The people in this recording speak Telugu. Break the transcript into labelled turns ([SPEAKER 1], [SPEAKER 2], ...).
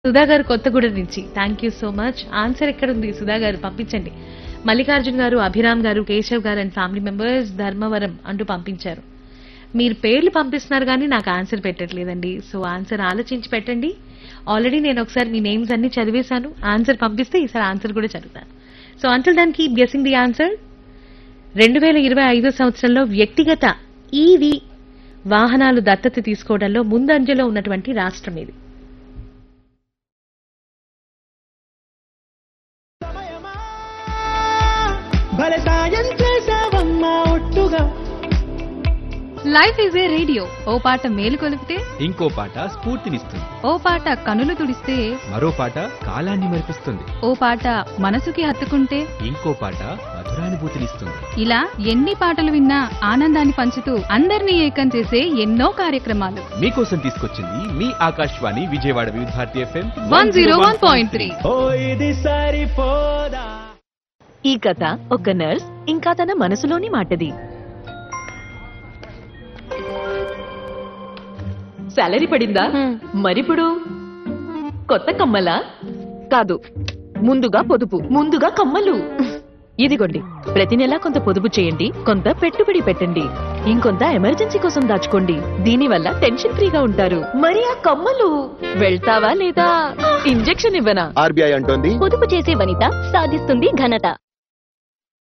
[SPEAKER 1] సుధా గారు కొత్తగూడెం నుంచి thank you so much answer ఎక్కడ ఉంది సుధా గారు పంపించండి మల్లికార్జున్ గారు అభిరామ్ గారు కేశవ్ గారు అండ్ ఫ్యామిలీ మెంబర్స్ ధర్మవరం అంటూ పంపించారు మీరు పేర్లు పంపిస్తున్నారు కానీ నాకు ఆన్సర్ పెట్టట్లేదండి సో ఆన్సర్ ఆలోచించి పెట్టండి ఆల్రెడీ నేను ఒకసారి మీ నేమ్స్ అన్ని చదివేశాను ఆన్సర్ పంపిస్తే ఈసారి ఆన్సర్ కూడా చదువుతాను సో అంటుల్ దానికి గెసింగ్ ది ఆన్సర్ రెండు వేల ఇరవై ఐదో సంవత్సరంలో వ్యక్తిగత ఈవి వాహనాలు దత్తత తీసుకోవడంలో ముందంజలో ఉన్నటువంటి రాష్ట్రం ఇది
[SPEAKER 2] సమయమా భలే సాయం చేసావమ్మా ఒట్టుగా
[SPEAKER 3] లైఫ్ ఈజ్ ఏ రేడియో ఓ పాట మేలు కొలిపితే
[SPEAKER 4] ఇంకో పాట స్ఫూర్తినిస్తుంది
[SPEAKER 3] ఓ పాట కనులు తుడిస్తే
[SPEAKER 4] మరో పాట కాలాన్ని మరిపిస్తుంది
[SPEAKER 3] ఓ పాట మనసుకి హత్తుకుంటే
[SPEAKER 4] ఇంకో పాట మధురానుభూతినిస్తుంది
[SPEAKER 3] ఇలా ఎన్ని పాటలు విన్నా ఆనందాన్ని పంచుతూ అందరినీ ఏకం చేసే ఎన్నో కార్యక్రమాలు
[SPEAKER 4] మీకోసం తీసుకొచ్చింది మీ Akashvani Vijayawada Vividh Bharati FM
[SPEAKER 3] one zero one point three
[SPEAKER 2] ఓ ఇది సరిపోదా
[SPEAKER 5] ఈ కథ ఒక నర్స్ ఇంకా తన మనసులోని మాటది సాలరీ పడిందా మరిప్పుడు కొత్త కమ్మలా కాదు ముందుగా పొదుపు ముందుగా కమ్మలు ఇదిగోండి ప్రతి నెలా కొంత పొదుపు చేయండి కొంత పెట్టుబడి పెట్టండి ఇంకొంత ఎమర్జెన్సీ కోసం దాచుకోండి దీనివల్ల టెన్షన్ ఫ్రీగా ఉంటారు మరి ఆ కమ్మలు వెళ్తావా లేదా ఇంజెక్షన్ ఇవ్వనా
[SPEAKER 6] ఆర్బీఐ అంటోంది
[SPEAKER 5] పొదుపు చేసే వనిత సాధిస్తుంది ఘనత